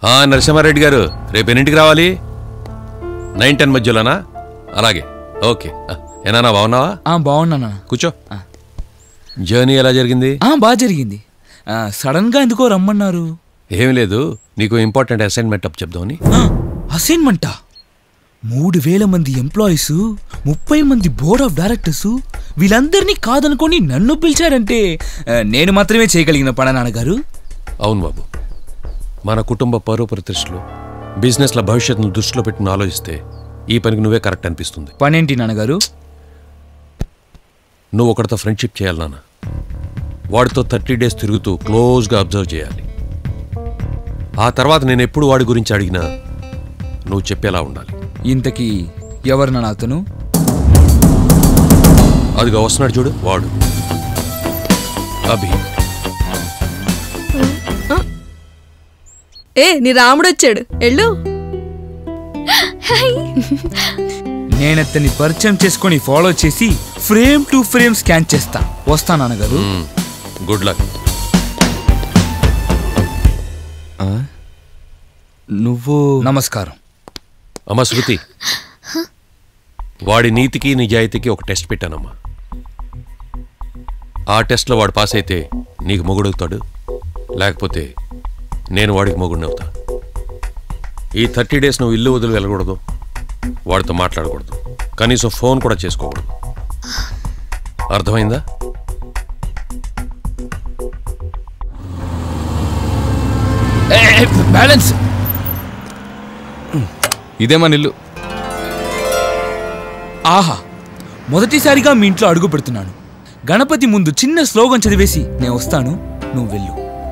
ఆ, నరసింహారెడ్డి గారు రేపు ఎన్నింటికి రావాలి నైన్ టెన్ మధ్యలోనా అలాగే ఓకే ఆ, ఏనానా బాగున్నావా ఆ బాగున్నానా కూర్చో జర్నీ ఎలా జరిగింది ఆ బాగా జరిగింది ఆ, సడన్ గా ఎందుకో రమ్మన్నారు ఏం లేదు నీకు ఇంపార్టెంట్ అసైన్మెంట్ అప్ చెప్దామని అసైన్మెంటా మూడు వేల మంది ఎంప్లాయీస్ ముప్పై మంది బోర్డ్ ఆఫ్ డైరెక్టర్స్ వీళ్ళందరినీ కాదనుకొని నన్ను పిలిచారంటే ఆ, నేను మాత్రమే చేయగలిగిన పడ నాన్నగారు అవును బాబు మన కుటుంబ పరువు ప్రతిష్టలు బిజినెస్ల భవిష్యత్తును దృష్టిలో పెట్టుకుని ఆలోచిస్తే ఈ పనికి నువ్వే కరెక్ట్ అనిపిస్తుంది పనేంటి నాన్నగారు నువ్వు ఒకరితో ఫ్రెండ్షిప్ చేయాలి నాన్న వాడితో థర్టీ డేస్ తిరుగుతూ క్లోజ్గా అబ్జర్వ్ చేయాలి ఆ తర్వాత నేను ఎప్పుడు వాడి గురించి అడిగినా నువ్వు చెప్పేలా ఉండాలి ఇంతకీ ఎవరు నాన్న అతను అదిగా వస్తున్నాడు చూడు వాడు అభి ఏ నీ రాముడు వచ్చాడు ఎళ్ళు నేనతన్ని పరిచయం చేసుకొని ఫాలో చేసి ఫ్రేమ్ టు ఫ్రేమ్ స్కాన్ చేస్తా వస్తా నాన్నగారు గుడ్ లక్ నువ్వు నమస్కారం అమ్మ శృతి వాడి నీతికి నిజాయితీకి ఒక టెస్ట్ పెట్టానమ్మా ఆ టెస్ట్లో వాడు పాస్ అయితే నీకు మొగుడవుతాడు లేకపోతే నేను వాడికి మొగుడిని అవుతా ఈ థర్టీ డేస్ నువ్వు ఇల్లు వదిలి వెళ్ళకూడదు వాడితో మాట్లాడకూడదు కనీసం ఫోన్ కూడా చేసుకోకూడదు అర్థమైందా బ్యాలెన్స్ ఇదే మన ఇల్లు ఆహా మొదటిసారిగా మీ ఇంట్లో అడుగు పెడుతున్నాను గణపతి ముందు చిన్న స్లోగన్ చదివేసి నేను వస్తాను నువ్వు వెళ్ళు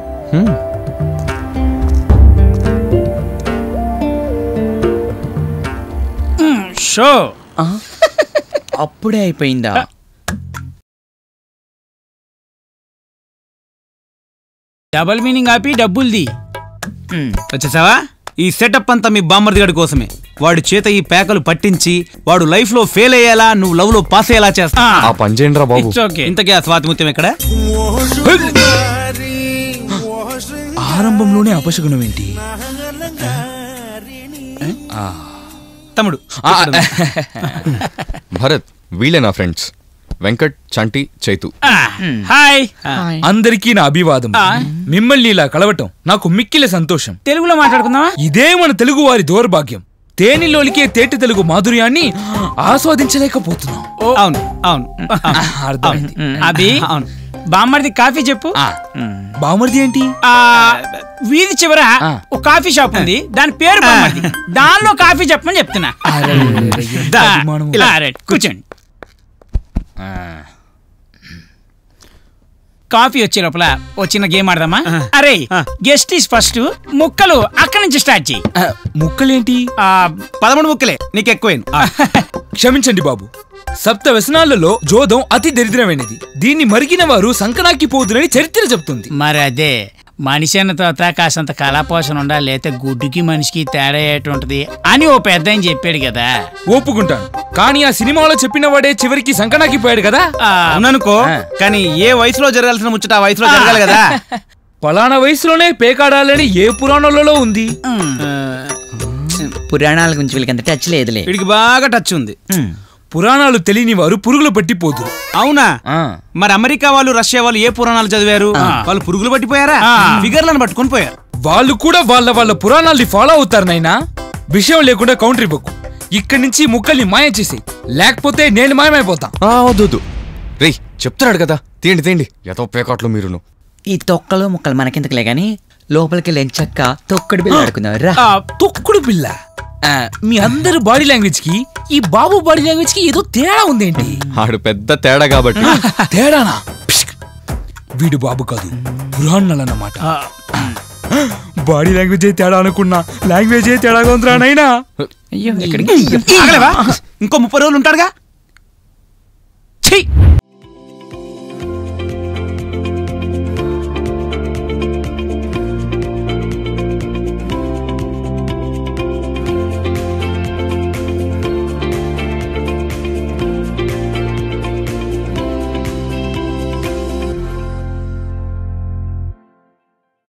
షో అప్పుడే అయిపోయిందా డబల్ మీనింగ్ ఆపి డబ్బుల్ది వచ్చేసావా ఈ సెటప్ అంతా మీ బామ్మర్ది గడి కోసమే వాడి చేత ఈ పేకలు పట్టించి వాడు లైఫ్ లో ఫెయిల్ అయ్యేలా నువ్వు లవ్ లో పాస్ అయ్యేలా చేస్తా ఆ పని చేయండి రా బాబు ఇంతకీ ఆ స్వాతి ముత్యం ఎక్కడ ఆరంభంలోనే అపశకునం ఏంటి తమ్ముడు ఆ, భరత్ వీళ్ళే నా ఫ్రెండ్స్ వెంకట్ చంటి చైతు ఆ, హాయ్ అందరికీ నా అభివాదం మిమ్మల్ని ఇలా కలవటం నాకు మిక్కిల సంతోషం తెలుగులో మాట్లాడుకుందామా ఇదే మన తెలుగు వారి దౌర్భాగ్యం తేనిలోలికే తేటి తెలుగు మాధుర్యాన్ని ఆస్వాదించలేకపోతున్నాం అవును అవును అర్థమైంది అది అవును బామ్మర్ది కాఫీ చెప్పు ఆ, బామర్ది ఏంటి ఆ వీధి చివర ఆ. ఒక కాఫీ షాప్ ఉంది దాని పేరు బామ్మర్ది దానిలో కాఫీ చెప్పమని చెప్తున్నా అరెరెరెరె, ఎంత ఆ, అభిమానము. ఇలా రైట్ కూర్చోండి కాఫీ వచ్చే లోపల ఓ చిన్న గేమ్ ఆడదామా అరే గెస్ట్ ఈస్ ఫస్ట్ ముక్కలు అక్కడి నుంచి స్టార్ట్ చేయి ఆ, ముక్కలేంటి ఆ, పదమూడు ముక్కలే నీకు ఎక్కువేను క్షమించండి బాబు సప్త వ్యసనాలలో జోదం అతి దరిద్రమైనది దీన్ని మరిగిన వారు సంకనాకి పోదురని చరిత్ర చెప్తుంది మరి అదే మనిషి అన్న తర్వాత కాసంత కళాపోషణ ఉండాలి లేతే గుడ్డుకి మనిషికి తేడా ఏటుంటది అని ఓ పెద్ద ఆయన చెప్పాడు కదా ఒప్పుకుంటాను కానీ ఆ సినిమాలో చెప్పిన వాడే చివరికి సంకనాకి పోయాడు కదా ఆ, అవుననుకో ఆ. కానీ ఏ వయసులో జరగాల్సిన ముచ్చట ఆ వయసులో జరగాలి కదా పలానా వయసులోనే పేకాడాలని ఏ పురాణాలలో ఉంది పురాణాల గురించి వీళ్ళకి అంత టచ్ లేదులే వీడికి బాగా టచ్ ఉంది పురాణాలు తెలియని వారు పురుగులు పట్టిపోదురు అవునా ఆ, మరి అమెరికా వాళ్ళు రష్యా వాళ్ళు ఏ పురాణాలు చదివారు వాళ్ళు పురుగులు పట్టిపోయారా ఫిగర్లను పట్టుకొని పోయారు వాళ్ళు కూడా వాళ్ళ వాళ్ళ పురాణాల్ని ఫాలో అవుతారు నాయనా విషయం లేకుండా కౌంటర్ ఇవ్వకు ఇక్కడి నుంచి ముక్కల్ని మాయ చేసి లేకపోతే నేను మాయమైపోతా ఆ, వద్దు వద్దు రేయ్ చెప్తున్నాడు కదా తీయండి తీయండి ఎంతో పేకాట్లు మీరును ఈ తొక్కలు ముక్కలు మనకెందుకులే గాని లోపలికి లెంచక్క తొక్కడి బిల్లు ఆడుకుందాం రా ఆ, తొక్కుడు పిల్ల ఆ, మీ అందరు బాడీ లాంగ్వేజ్ కి ఈ బాబు బాడీ లాంగ్వేజ్ కి ఏదో తేడా ఉందేంటి ఆడు పెద్ద తేడా కాబట్టి తేడానా పిష్క్. వీడు బాబు కాదు పురాణాలన్నమాట బాడీ లాంగ్వేజ్ తేడా అనుకున్నా లాంగ్వేజ్ తేడాగా ఉందిరా నైనా అయ్యో ఎక్కడికి ఆగలేవా ఇంకో ముప్పై రోజులు ఉంటాడుగా ఛీ